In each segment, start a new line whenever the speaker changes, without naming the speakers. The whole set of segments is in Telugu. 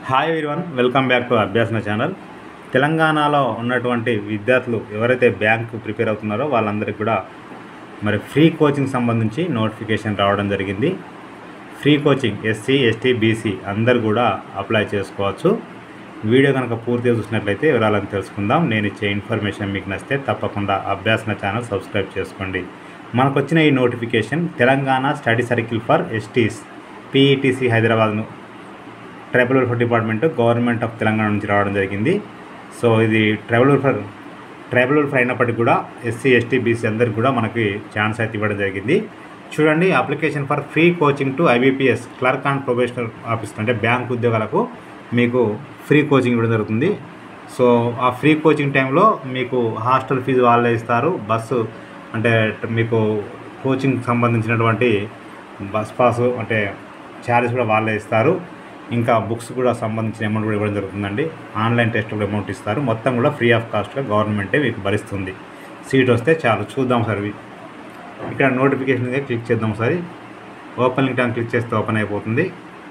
hi everyone welcome back to Abhyasana channel తెలంగాణలో ఉన్నటువంటి విద్యార్థులు ఎవరైతే బ్యాంకు ప్రిపేర్ అవుతున్నారో వాళ్ళందరికీ కూడా మరి ఫ్రీ కోచింగ్ సంబంధించి నోటిఫికేషన్ రావడం జరిగింది free coaching SC ST BC అందరు కూడా అప్లై చేసుకోవచ్చు వీడియో కనుక పూర్తిగా చూసినట్లయితే వివరాలను తెలుసుకుందాం నేను ఇచ్చే ఇన్ఫర్మేషన్ మీకు నచ్చితే తప్పకుండా అభ్యాసన ఛానల్ సబ్స్క్రైబ్ చేసుకోండి మనకు వచ్చిన ఈ notification Telangana study circle for STs PETC హైదరాబాద్ను tribal welfare department government of Telangana నుంచి రావడం జరిగింది సో ఇది ట్రైబల్ వెల్ఫేర్ ట్రైబల్ వెల్ఫేర్ అయినప్పటికీ కూడా ఎస్సీ ఎస్టీ బీసీ అందరికి కూడా మనకి ఛాన్స్ అయితే ఇవ్వడం జరిగింది చూడండి application for free coaching to IBPS clerk and professional office అంటే బ్యాంక్ ఉద్యోగాలకు మీకు ఫ్రీ కోచింగ్ ఇవ్వడం జరుగుతుంది సో ఆ ఫ్రీ కోచింగ్ టైంలో మీకు హాస్టల్ ఫీజు వాళ్ళే ఇస్తారు బస్సు అంటే మీకు కోచింగ్ సంబంధించినటువంటి బస్ పాస్ అంటే ఛార్జెస్ కూడా వాళ్ళే ఇస్తారు ఇంకా బుక్స్ కూడా సంబంధించిన అమౌంట్ కూడా ఇవ్వడం జరుగుతుందండి ఆన్లైన్ టెస్ట్ కూడా అమౌంట్ ఇస్తారు మొత్తం కూడా ఫ్రీ ఆఫ్ కాస్ట్గా గవర్నమెంటే మీకు భరిస్తుంది సీట్ వస్తే చాలు చూద్దాం సార్ ఇవి ఇక్కడ నోటిఫికేషన్ మీద క్లిక్ చేద్దాం ఒకసారి ఓపెన్ లింక్ అని క్లిక్ చేస్తే ఓపెన్ అయిపోతుంది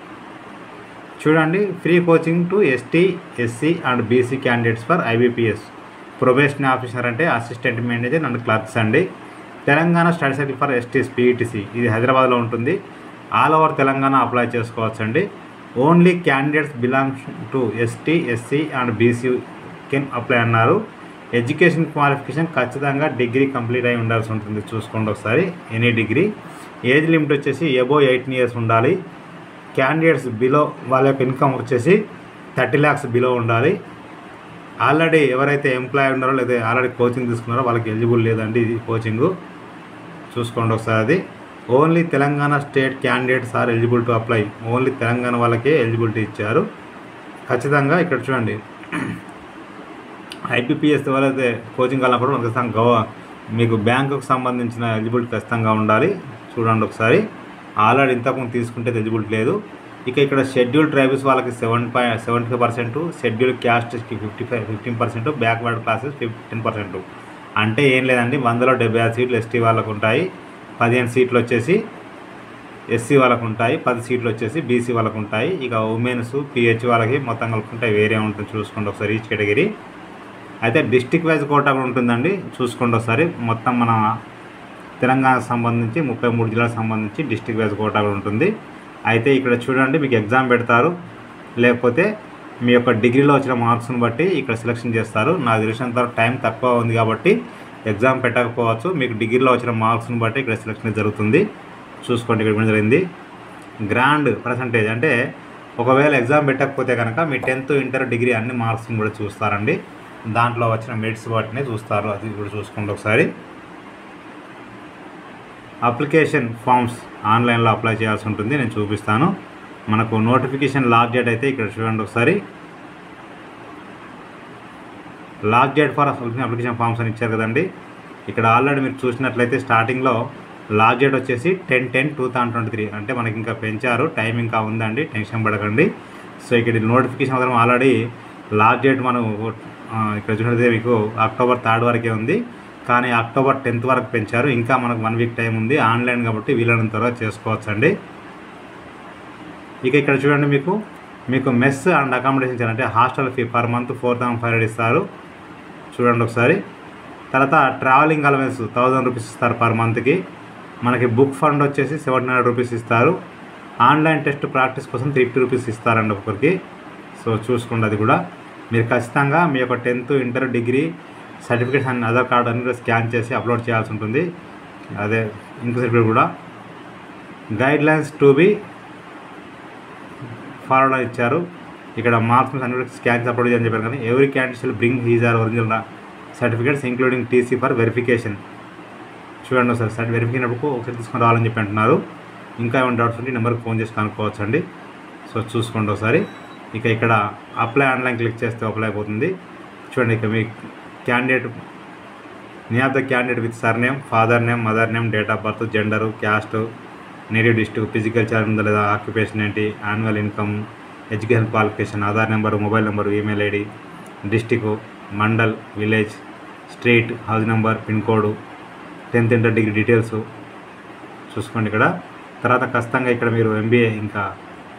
చూడండి free coaching to ST SC and BC candidates for IBPS probation officer అంటే అసిస్టెంట్ మేనేజర్ అండ్ క్లర్క్స్ అండి Telangana study circle for STs PETC ఇది హైదరాబాద్లో ఉంటుంది ఆల్ ఓవర్ తెలంగాణ అప్లై చేసుకోవచ్చు అండి only candidates belongs to ST SC and BC can apply అన్నారు ఎడ్యుకేషన్ క్వాలిఫికేషన్ ఖచ్చితంగా డిగ్రీ కంప్లీట్ అయి ఉండాల్సి ఉంటుంది చూసుకోండి ఒకసారి ఎనీ డిగ్రీ ఏజ్ లిమిట్ వచ్చేసి ఎబో ఎయిటీన్ ఇయర్స్ ఉండాలి క్యాండిడేట్స్ బిలో వాళ్ళ యొక్క ఇన్కమ్ వచ్చేసి థర్టీ ల్యాక్స్ బిలో ఉండాలి ఆల్రెడీ ఎవరైతే ఎంప్లాయ్ ఉన్నారో లేదా ఆల్రెడీ కోచింగ్ తీసుకున్నారో వాళ్ళకి ఎలిజిబుల్ లేదండి ఇది కోచింగు చూసుకోండి ఒకసారి అది only Telangana state candidates are eligible to apply only Telangana వాళ్ళకే ఎలిజిబిలిటీ ఇచ్చారు ఖచ్చితంగా ఇక్కడ చూడండి ఐపీపీఎస్ ఎవరైతే కోచింగ్ కావాలన్నప్పుడు మనకు ఖచ్చితంగా గవ మీకు బ్యాంకుకు సంబంధించిన ఎలిజిబిలిటీ ఖచ్చితంగా ఉండాలి చూడండి ఒకసారి ఆల్రెడీ ఇంతకుముందు తీసుకుంటే ఎలిజిబిలిటీ లేదు ఇక ఇక్కడ షెడ్యూల్ ట్రైబల్స్ వాళ్ళకి seven point seventy five percent schedule క్యాస్ట్కి fifty five fifteen percent backward classes fifteen percent అంటే ఏం లేదండి వందలో డెబ్బై ఆరు సీట్లు ఎస్టీ వాళ్ళకు ఉంటాయి పదిహేను సీట్లు వచ్చేసి ఎస్సీ వాళ్ళకు ఉంటాయి పది సీట్లు వచ్చేసి బీసీ వాళ్ళకు ఉంటాయి ఇక ఉమెన్స్ పిహెచ్ వాళ్ళకి మొత్తం కలుపుకుంటాయి వేరే ఉంటుంది చూసుకోండి ఒకసారి ఈచ్ కేటగిరీ అయితే డిస్టిక్ వైజ్ కోటా కూడా ఉంటుందండి చూసుకోండి ఒకసారి మొత్తం మన తెలంగాణకు సంబంధించి ముప్పై మూడు జిల్లాలకు సంబంధించి డిస్టిక్ వైజ్ కోటా కూడా ఉంటుంది అయితే ఇక్కడ చూడండి మీకు ఎగ్జామ్ పెడతారు లేకపోతే మీ యొక్క డిగ్రీలో వచ్చిన మార్క్స్ని బట్టి ఇక్కడ సెలెక్షన్ చేస్తారు నాకు తెలిసినంత వరకు టైం తక్కువ ఉంది కాబట్టి ఎగ్జామ్ పెట్టకపోవచ్చు మీకు డిగ్రీలో వచ్చిన మార్క్స్ని బట్టి ఇక్కడ సెలెక్షన్ జరుగుతుంది చూసుకోండి ఇక్కడ ఇవ్వడం జరిగింది గ్రాండ్ పర్సంటేజ్ అంటే ఒకవేళ ఎగ్జామ్ పెట్టకపోతే కనుక మీ టెన్త్ ఇంటర్ డిగ్రీ అన్ని మార్క్స్ని కూడా చూస్తారండి దాంట్లో వచ్చిన మెరిట్స్ వాటిని చూస్తారు అది కూడా చూసుకోండి ఒకసారి అప్లికేషన్ ఫామ్స్ ఆన్లైన్లో అప్లై చేయాల్సి ఉంటుంది నేను చూపిస్తాను మనకు నోటిఫికేషన్ లాస్ట్ డేట్ అయితే ఇక్కడ చూడండి ఒకసారి last date for application forms అని ఇచ్చారు కదండి ఇక్కడ ఆల్రెడీ మీరు చూసినట్లయితే స్టార్టింగ్లో లాస్ట్ డేట్ వచ్చేసి ten ten two thousand twenty three అంటే మనకి ఇంకా పెంచారు టైం ఇంకా ఉందండి టెన్షన్ పడకండి సో ఇక్కడ నోటిఫికేషన్ మాత్రం ఆల్రెడీ లాస్ట్ డేట్ మనం ఆ, ఇక్కడ చూసినట్లయితే మీకు అక్టోబర్ థర్డ్ వరకే ఉంది కానీ అక్టోబర్ టెన్త్ వరకు పెంచారు ఇంకా మనకు వన్ వీక్ టైం ఉంది ఆన్లైన్ కాబట్టి వీలైనంత త్వరగా చేసుకోవచ్చండి ఇక ఇక్కడ చూడండి మీకు మీకు మెస్ అండ్ అకామిడేషన్ అంటే hostel fee per month four thousand five hundred ఇస్తారు చూడండి ఒకసారి తర్వాత ట్రావెలింగ్ అలవెన్స్ థౌజండ్ రూపీస్ ఇస్తారు పర్ మంత్కి మనకి బుక్ ఫండ్ వచ్చేసి సెవెన్ హండ్రెడ్ రూపీస్ ఇస్తారు ఆన్లైన్ టెస్ట్ ప్రాక్టీస్ కోసం త్రీ ఫిఫ్టీ రూపీస్ ఇస్తారండి ఒక్కొక్కరికి సో చూసుకోండి అది కూడా మీరు ఖచ్చితంగా మీ యొక్క tenth inter degree certificates and Aadhaar card అన్ని కూడా స్కాన్ చేసి అప్లోడ్ చేయాల్సి ఉంటుంది అదే ఇంకో సర్టిఫికేట్ కూడా guidelines to be forward అని ఇచ్చారు ఇక్కడ మార్క్స్ అన్ని కూడా స్కాన్స్ అప్లోడ్ చేయని చెప్పారు కానీ ఎవరి candidate bring his or original certificates including TC for verification చూడండి ఒకసారి సర్టి వెరిఫికేషన్ ఒకసారి తీసుకొని రావాలని చెప్పి అంటున్నారు ఇంకా ఏమైనా డౌట్స్ ఉంటే ఈ నెంబర్కి ఫోన్ చేసి కనుక్కోవచ్చు అండి సో చూసుకోండి ఒకసారి ఇక ఇక్కడ అప్లై ఆన్లైన్ క్లిక్ చేస్తే అప్లై అయిపోతుంది చూడండి ఇక మీ candidate name of the candidate with surname father name mother name date of birth gender caste native district physical charge ఉందా లేదా ఆక్యుపేషన్ ఏంటి annual income education qualification Aadhaar number mobile number email ID district mandal village street house number pin code tenth inter degree details చూసుకోండి ఇక్కడ తర్వాత ఖచ్చితంగా ఇక్కడ మీరు ఎంబీఏ ఇంకా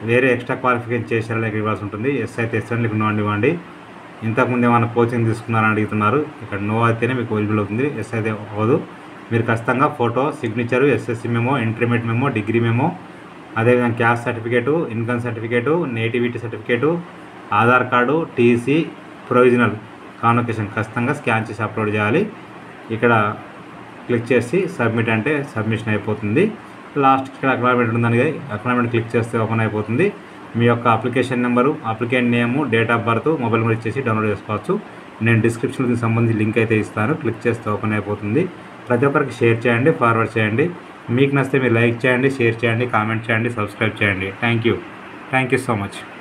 వేరే ఎక్స్ట్రా క్వాలిఫికేషన్ చేసారా లేక ఇవ్వాల్సి ఉంటుంది ఎస్ అయితే ఎస్ అని నో అని ఇవ్వండి ఇంతకుముందు ఏమైనా కోచింగ్ తీసుకున్నారని అడుగుతున్నారు ఇక్కడ నో అయితేనే మీకు ఎలిజిబుల్ అవుతుంది ఎస్ అయితే అవ్వదు మీరు ఖచ్చితంగా photo signature SSC memo intermediate memo degree memo అదేవిధంగా caste certificate income certificate nativity certificate Aadhaar card TC provisional convocation ఖచ్చితంగా స్కాన్ చేసి అప్లోడ్ చేయాలి ఇక్కడ క్లిక్ చేసి సబ్మిట్ అంటే సబ్మిషన్ అయిపోతుంది లాస్ట్ ఇక్కడ అక్నాలమెంట్ ఉందని అక్నాలమెంట్ క్లిక్ చేస్తే ఓపెన్ అయిపోతుంది మీ యొక్క application number applicant name date of birth mobile number ఇచ్చేసి డౌన్లోడ్ చేసుకోవచ్చు నేను డిస్క్రిప్షన్లో దీనికి సంబంధించి లింక్ అయితే ఇస్తాను క్లిక్ చేస్తే ఓపెన్ అయిపోతుంది ప్రతి ఒక్కరికి షేర్ చేయండి ఫార్వర్డ్ చేయండి మీకు నచ్చితే మీరు లైక్ చేయండి షేర్ చేయండి కామెంట్ చేయండి సబ్స్క్రైబ్ చేయండి thank you thank you so much